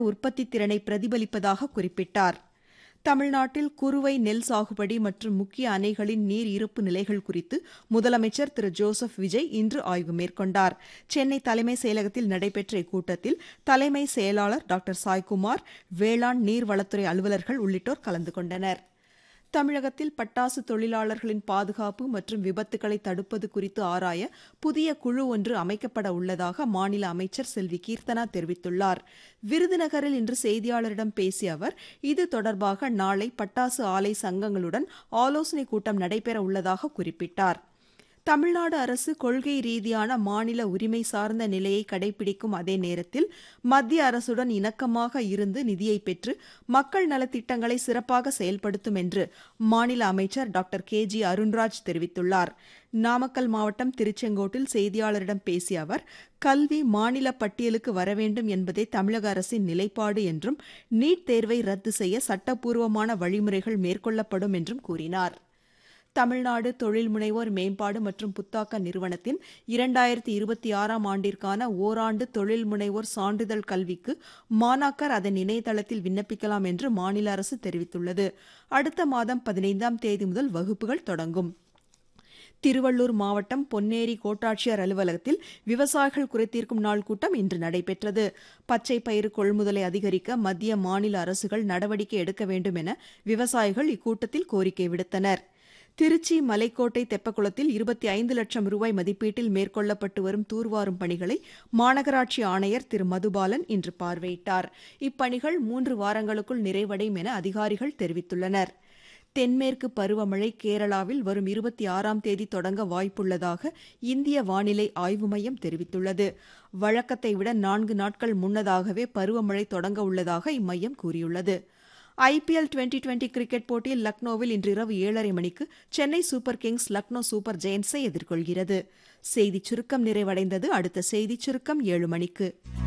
உற்பத்தி திறனை பிரதிபலிப்பதாக குறிப்பிட்டார் தமிழ்நாட்டில் குறுவை நெல் சாகுபடி மற்றும் முக்கிய அணைகளின் நீர் இருப்பு நிலைகள் குறித்து முதலமைச்சர் திரு ஜோசப் விஜய் இன்று ஆய்வு மேற்கொண்டார் சென்னை தலைமைச் செயலகத்தில் நடைபெற்ற இக்கூட்டத்தில் தலைமை செயலாளர் டாக்டர் சாய்குமார் வேளாண் நீர்வளத்துறை அலுவலர்கள் உள்ளிட்டோர் கலந்து கொண்டனர் தமிழகத்தில் பட்டாசு தொழிலாளர்களின் பாதுகாப்பு மற்றும் விபத்துகளை தடுப்பது குறித்து ஆராய புதிய குழு ஒன்று அமைக்கப்பட உள்ளதாக மாநில அமைச்சர் செல்வி கீர்த்தனா தெரிவித்துள்ளார் விருதுநகரில் இன்று செய்தியாளரிடம் பேசிய அவர் இது தொடர்பாக நாளை பட்டாசு ஆலை சங்கங்களுடன் ஆலோசனைக் கூட்டம் நடைபெற உள்ளதாக குறிப்பிட்டார் தமிழ்நாடு அரசு கொள்கை ரீதியான மாநில உரிமை சார்ந்த நிலையை கடைபிடிக்கும் அதே நேரத்தில் மத்திய அரசுடன் இணக்கமாக இருந்து நிதியை பெற்று மக்கள் நலத்திட்டங்களை சிறப்பாக செயல்படுத்தும் என்று மாநில அமைச்சர் டாக்டர் கே ஜி அருண்ராஜ் தெரிவித்துள்ளார் நாமக்கல் மாவட்டம் திருச்செங்கோட்டில் செய்தியாளரிடம் பேசிய அவர் கல்வி மாநில பட்டியலுக்கு வர வேண்டும் என்பதே தமிழக அரசின் நிலைப்பாடு என்றும் நீட் தேர்வை ரத்து செய்ய சட்டப்பூர்வமான வழிமுறைகள் மேற்கொள்ளப்படும் என்றும் கூறினார் தமிழ்நாடு தொழில் முனைவோர் மேம்பாடு மற்றும் புத்தாக்க நிறுவனத்தின் இரண்டாயிரத்தி இருபத்தி ஆறாம் ஆண்டிற்கான ஓராண்டு தொழில் முனைவோர் சான்றிதழ் கல்விக்கு மாணாக்கர் அதன் இணையதளத்தில் விண்ணப்பிக்கலாம் என்று மாநில அரசு தெரிவித்துள்ளது அடுத்த மாதம் பதினைந்தாம் தேதி முதல் வகுப்புகள் தொடங்கும் திருவள்ளூர் மாவட்டம் பொன்னேரி கோட்டாட்சியர் அலுவலகத்தில் விவசாயிகள் குறைதீர்க்கும் நாள் கூட்டம் இன்று நடைபெற்றது பச்சை பயிறு கொள்முதலை அதிகரிக்க மத்திய மாநில அரசுகள் நடவடிக்கை எடுக்க வேண்டும் என விவசாயிகள் இக்கூட்டத்தில் கோரிக்கை விடுத்தனர் திருச்சி மலைக்கோட்டை தெப்பக்குளத்தில் இருபத்தி ஐந்து லட்சம் ரூபாய் மதிப்பீட்டில் மேற்கொள்ளப்பட்டு வரும் தூர்வாரும் பணிகளை மாநகராட்சி ஆணையர் திரு மதுபாலன் இன்று பார்வையிட்டார் இப்பணிகள் மூன்று வாரங்களுக்குள் நிறைவடையும் என அதிகாரிகள் தெரிவித்துள்ளனர் தென்மேற்கு பருவமழை கேரளாவில் வரும் இருபத்தி ஆறாம் தேதி தொடங்க வாய்ப்புள்ளதாக இந்திய வானிலை ஆய்வு மையம் தெரிவித்துள்ளது வழக்கத்தை விட நான்கு நாட்கள் முன்னதாகவே பருவமழை தொடங்க உள்ளதாக இம்மையம் கூறியுள்ளது ஐபிஎல் டுவெண்டி டுவெண்டி கிரிக்கெட் போட்டியில் லக்னோவில் இன்று இரவு ஏழரை மணிக்கு Chennai super kings Lucknow super ஜெயன்ஸை எதிர்கொள்கிறது செய்திச் சுருக்கம் நிறைவடைந்தது அடுத்த செய்திச் சுருக்கம் ஏழு மணிக்கு